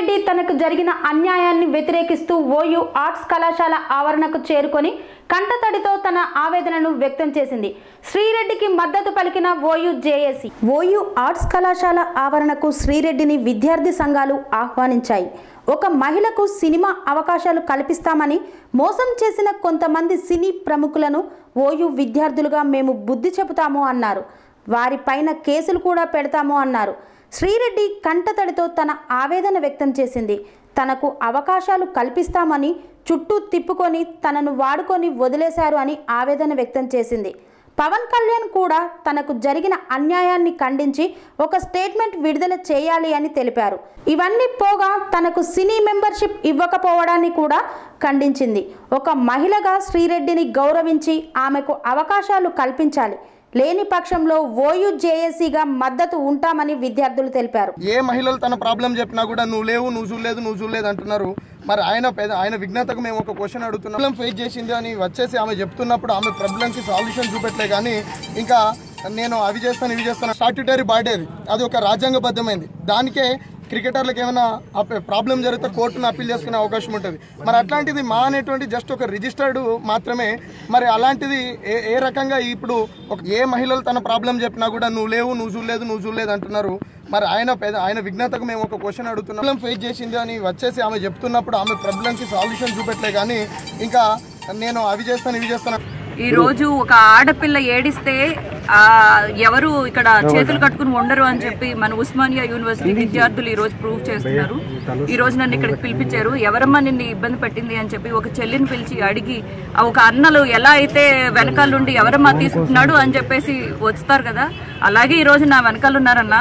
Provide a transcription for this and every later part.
శ్రీరెడ్డి తనకు జరిగిన అన్యాయాన్ని వ్యతిరేకిస్తూ ఓయూ ఆర్ట్స్ కళాశాల ఆవరణకు చేరుకొని కంటతడితో తన ఆవేదనను వ్యక్తం చేసింది శ్రీరెడ్డికి మద్దతు పలికిన ఓయూ జేఏసీ ఓయూ ఆర్ట్స్ కళాశాల ఆవరణకు శ్రీరెడ్డిని విద్యార్థి సంఘాలు ఆహ్వానించాయి ఒక మహిళకు సినిమా అవకాశాలు కల్పిస్తామని మోసం చేసిన కొంతమంది సినీ ప్రముఖులను ఓయూ విద్యార్థులుగా మేము బుద్ధి చెబుతాము అన్నారు వారిపైన కేసులు కూడా పెడతాము అన్నారు శ్రీరెడ్డి కంటతడితో తన ఆవేదన వ్యక్తం చేసింది తనకు అవకాశాలు కల్పిస్తామని చుట్టూ తిప్పుకొని తనను వాడుకొని వదిలేశారు అని ఆవేదన వ్యక్తం చేసింది పవన్ కళ్యాణ్ కూడా తనకు జరిగిన అన్యాయాన్ని ఖండించి ఒక స్టేట్మెంట్ విడుదల చేయాలి అని తెలిపారు ఇవన్నీ పోగా తనకు సినీ మెంబర్షిప్ ఇవ్వకపోవడాన్ని కూడా ఖండించింది ఒక మహిళగా శ్రీరెడ్డిని గౌరవించి ఆమెకు అవకాశాలు కల్పించాలి లేని పక్షంలో ఓయూ జేఏసీగా మద్దతు ఉంటామని విద్యార్థులు తెలిపారు ఏ మహిళలు తన ప్రాబ్లం చెప్పినా కూడా నువ్వు లేవు నువ్వు చూడలేదు నువ్వు చూడలేదు అంటున్నారు మరి ఆయన పెద్ద ఆయన విజ్ఞతకు మేము ఒక క్వశ్చన్ అడుగుతున్నాం ప్రాబ్లం ఫేస్ చేసింది అని వచ్చేసి ఆమె చెప్తున్నప్పుడు ఆమె ప్రాబ్లంకి సాల్యూషన్ చూపెట్టలే కానీ ఇంకా నేను అవి చేస్తాను ఇవి చేస్తాను స్టాట్యుటరీ బాడీ అది అది ఒక రాజ్యాంగబద్ధమైంది దానికే క్రికెటర్లకు ఏమైనా ప్రాబ్లం జరిగితే కోర్టును అప్పీల్ చేసుకునే అవకాశం ఉంటుంది మరి అట్లాంటిది మా అనేటువంటి జస్ట్ ఒక రిజిస్టర్డ్ మాత్రమే మరి అలాంటిది ఏ ఏ రకంగా ఇప్పుడు ఒక ఏ మహిళలు తన ప్రాబ్లం చెప్పినా కూడా నువ్వు లేవు నువ్వు చూడలేదు నువ్వు చూడలేదు అంటున్నారు మరి ఆయన పెద్ద ఆయన విజ్ఞతకు మేము ఒక క్వశ్చన్ అడుగుతున్నాం ప్రాబ్లం ఫేస్ చేసింది అని వచ్చేసి ఆమె చెప్తున్నప్పుడు ఆమె ప్రాబ్లంకి సాల్యూషన్ చూపెట్టలే కానీ ఇంకా నేను అవి చేస్తాను ఇవి చేస్తాను ఈ రోజు ఒక ఆడపిల్ల ఏడిస్తే ఆ ఎవరు ఇక్కడ చేతులు కట్టుకుని ఉండరు అని చెప్పి మన ఉస్మానియా యూనివర్సిటీ విద్యార్థులు ఈ రోజు ప్రూవ్ చేస్తున్నారు ఈ రోజు నన్ను ఇక్కడికి పిలిపించారు ఎవరమ్మా నిన్ను ఇబ్బంది పెట్టింది అని చెప్పి ఒక చెల్లిని పిలిచి అడిగి ఆ ఒక అన్నలు ఎలా అయితే వెనకాల నుండి ఎవరమ్మా తీసుకుంటున్నాడు అని చెప్పేసి వస్తారు కదా అలాగే ఈ రోజు నా వెనకాల ఉన్నారన్న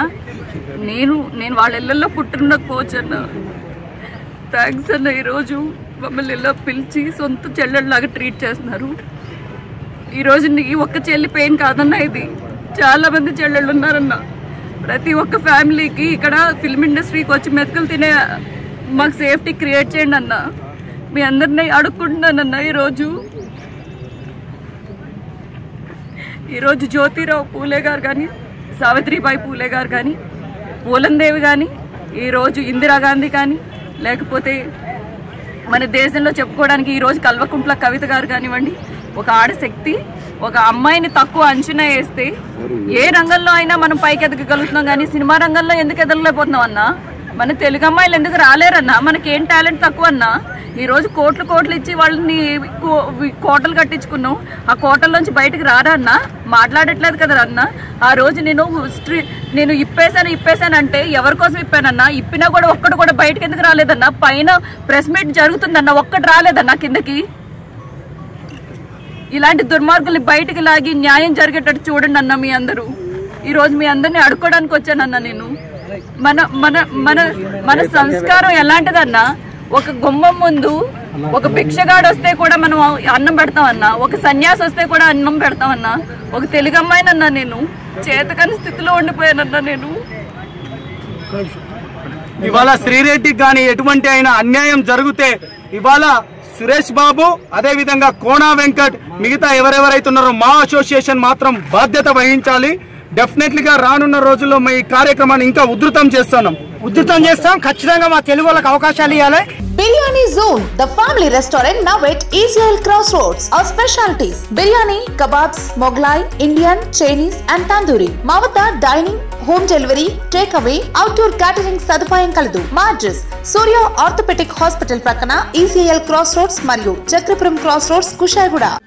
నేను నేను వాళ్ళ ఇళ్ళల్లో పుట్టినకపోవచ్చు అన్న థ్యాంక్స్ అన్న ఈరోజు మమ్మల్ని ఇలా పిలిచి సొంత చెల్లెళ్ళలాగా ట్రీట్ చేస్తున్నారు ఈ రోజు నీ ఒక్క చెల్లి పెయిన్ కాదన్న ఇది చాలా మంది చెల్లెళ్ళు ఉన్నారన్న ప్రతి ఒక్క ఫ్యామిలీకి ఇక్కడ ఫిల్మ్ ఇండస్ట్రీకి వచ్చి మెతుకులు తినే మాకు సేఫ్టీ క్రియేట్ చేయండి అన్న మీ అందరినీ అడుక్కుంటున్నానన్న ఈరోజు ఈరోజు జ్యోతిరావు పూలే గారు కానీ సావిత్రిబాయి పూలే గారు కానీ పూలందేవి కానీ ఈరోజు ఇందిరాగాంధీ కానీ లేకపోతే మన దేశంలో చెప్పుకోవడానికి ఈరోజు కల్వకుంట్ల కవిత గారు కానివ్వండి ఒక ఆడశక్తి ఒక అమ్మాయిని తక్కువ అంచనా వేస్తే ఏ రంగంలో అయినా మనం పైకి ఎదగగలుగుతున్నాం కానీ సినిమా రంగంలో ఎందుకు ఎదగలేకపోతున్నాం అన్నా మన తెలుగు అమ్మాయిలు ఎందుకు రాలేరన్నా మనకేం టాలెంట్ తక్కువ అన్నా ఈ రోజు కోట్లు కోట్లు ఇచ్చి వాళ్ళని కో- కోటలు కట్టించుకున్నాం ఆ కోటల్లోంచి బయటకు రారా అన్న మాట్లాడట్లేదు కదా అన్న ఆ రోజు నేను స్ట్రీ నేను ఇప్పేశాను ఇప్పేశాను అంటే ఎవరి కోసం ఇప్పానన్నా ఇప్పినా కూడా ఒక్కడు కూడా బయటకు ఎందుకు రాలేదన్నా పైన ప్రెస్ మీట్ జరుగుతుందన్న ఒక్కటి రాలేదన్నా కిందకి ఇలాంటి దుర్మార్గుల్ని బయటికి లాగి న్యాయం జరిగేటట్టు చూడండి అన్న మీ అందరూ ఈ రోజు మీ అందరిని అడుక్కోవడానికి వచ్చానన్న నేను మన మన మన మన సంస్కారం ఎలాంటిదన్నా ఒక గుమ్మం ముందు ఒక భిక్షగాడు వస్తే కూడా మనం అన్నం పెడతామన్నా ఒక సన్యాసి వస్తే కూడా అన్నం పెడతామన్నా ఒక తెలుగు అమ్మాయినన్నా నేను చేతకని స్థితిలో ఉండిపోయానన్నా నేను ఇవాళ శ్రీరెడ్డికి కానీ ఎటువంటి అయినా అన్యాయం జరిగితే ఇవాళ సురేష్ బాబు అదే విధంగా కోనా వెంకట్ మిగతా ఎవరెవరైతే ఉన్నారో మా అసోసియేషన్ మాత్రం బాధ్యత వహించాలి డెఫినెట్లీ గా రానున్న రోజుల్లో మా ఈ కార్యక్రమాన్ని ఇంకా ఉధృతం చేస్తున్నాం ఉధృతం చేస్తాం ఖచ్చితంగా మా తెలుగు వాళ్ళకి అవకాశాలు ఇవ్వాలి Biryani Zone, the family restaurant now at Israel Crossroads. Our specialties biryani, kebabs, Moglai, Indian, Chinese, and tandoori. మా వద్ద dining home delivery take away outdoor catering సదుపాయం కలదు మా అడ్రస్ సూర్య ఆర్థోపెటిక్ హాస్పిటల్ ప్రక్కన ఈసీఎల్ క్రాస్ రోడ్స్ మరియు Chakrapuram cross roads Kushaiguda